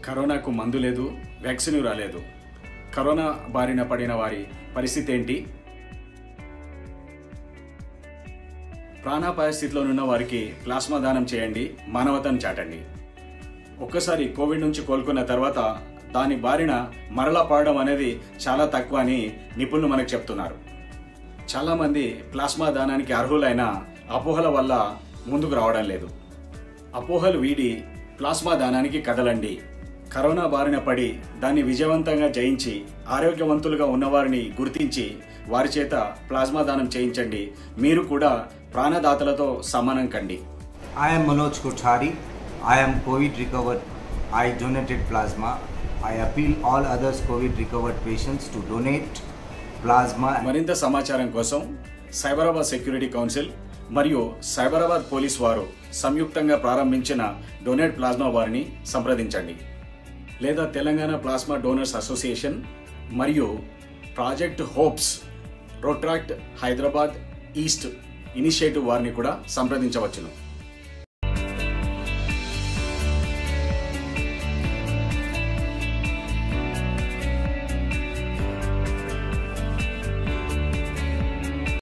కరోనాకు మందు లేదు వ్యాక్సిన్ రాలేదు కరోనా బారిన పడిన వారి పరిస్థితి ఏంటి ప్రాణాపాయ స్థితిలో ఉన్న వారికి ప్లాస్మా దానం చేయండి మానవతను చాటండి ఒక్కసారి కోవిడ్ నుంచి కోలుకున్న తర్వాత దాని బారిన మరలా పడడం అనేది చాలా తక్కువ అని నిపుణులు మనకు చెప్తున్నారు చాలామంది ప్లాస్మా దానానికి అర్హులైన అపోహల వల్ల ముందుకు రావడం లేదు అపోహలు వీడి ప్లాస్మా దానానికి కదలండి కరోనా బారిన పడి దాన్ని విజయవంతంగా జయించి ఆరోగ్యవంతులుగా ఉన్నవారిని గుర్తించి వారి చేత ప్లాస్మా దానం చేయించండి మీరు కూడా ప్రాణదాతలతో సమానం కండి I am Manoj Kothari. I am COVID recovered. I donated plasma. I appeal all others COVID recovered patients to donate plasma. మరింత సమాచారం కోసం సైబరాబాద్ సెక్యూరిటీ కౌన్సిల్ మరియు సైబరాబాద్ పోలీస్ వారు సంయుక్తంగా ప్రారంభించిన డొనేట్ ప్లాస్మా వారిని సంప్రదించండి లేదా తెలంగాణ ప్లాస్మా డోనర్స్ అసోసియేషన్ మరియు project hopes Rotaract Hyderabad East initiative వారిని కూడా సంప్రదించవచ్చును